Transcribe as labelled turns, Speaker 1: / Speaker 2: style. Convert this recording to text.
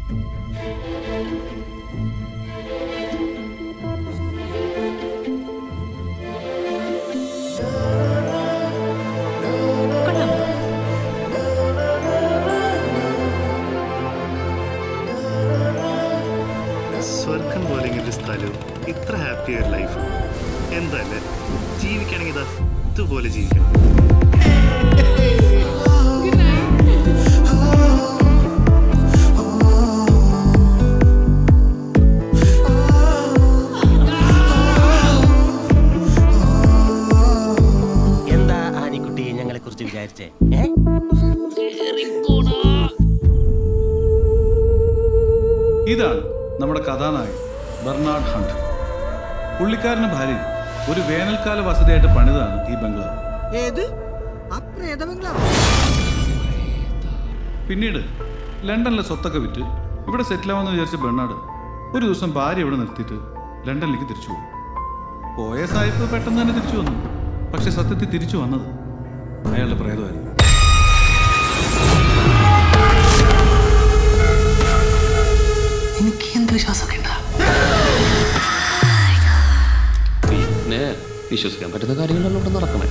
Speaker 1: സ്വർഗം പോലെ ഇങ്ങനെ ഒരു സ്ഥലവും ഇത്ര ഹാപ്പി ഒരു ലൈഫ് എന്തല്ലേ ജീവിക്കണമെങ്കിൽ ഇതാ ഇതുപോലെ ജീവിക്കണം
Speaker 2: എന്താ ആനിക്കുട്ടി ഞങ്ങളെ കുറിച്ച് വിചാരിച്ചേ ഏ
Speaker 3: ഇതാണ് നമ്മുടെ കഥാനായകൻ ബെർണാഡ് ഹണ്ട് പുള്ളിക്കാരന്റെ ഭാര്യ ഒരു വേനൽക്കാല വസതിയായിട്ട് പണിതാണ് ഈ ബംഗ്ലാവ്
Speaker 4: ഏത് ആ പ്രേത ബംഗ്ലാവ്
Speaker 3: പിന്നീട് ലണ്ടനിലെ സ്വത്തൊക്കെ വിറ്റ് ഇവിടെ സെറ്റിലാവാന്ന് വിചാരിച്ച ബെർണാഡ് ഒരു ദിവസം ഭാര്യ ഇവിടെ നിർത്തിയിട്ട് ലണ്ടനിലേക്ക് തിരിച്ചു പോയി പോയ സായിപ്പ് പെട്ടെന്ന് തന്നെ തിരിച്ചു വന്നു പക്ഷെ സത്യത്തിൽ തിരിച്ചു വന്നത് അയാളുടെ പ്രേതമായിരുന്നു
Speaker 5: എനിക്ക് എന്ത് വിശ്വാസമൊക്കെ ഉണ്ടാ
Speaker 6: പിന്നെ വിശ്വസിക്കാൻ പറ്റുന്ന കാര്യങ്ങളെല്ലാം ഇവിടെ നടക്കണേ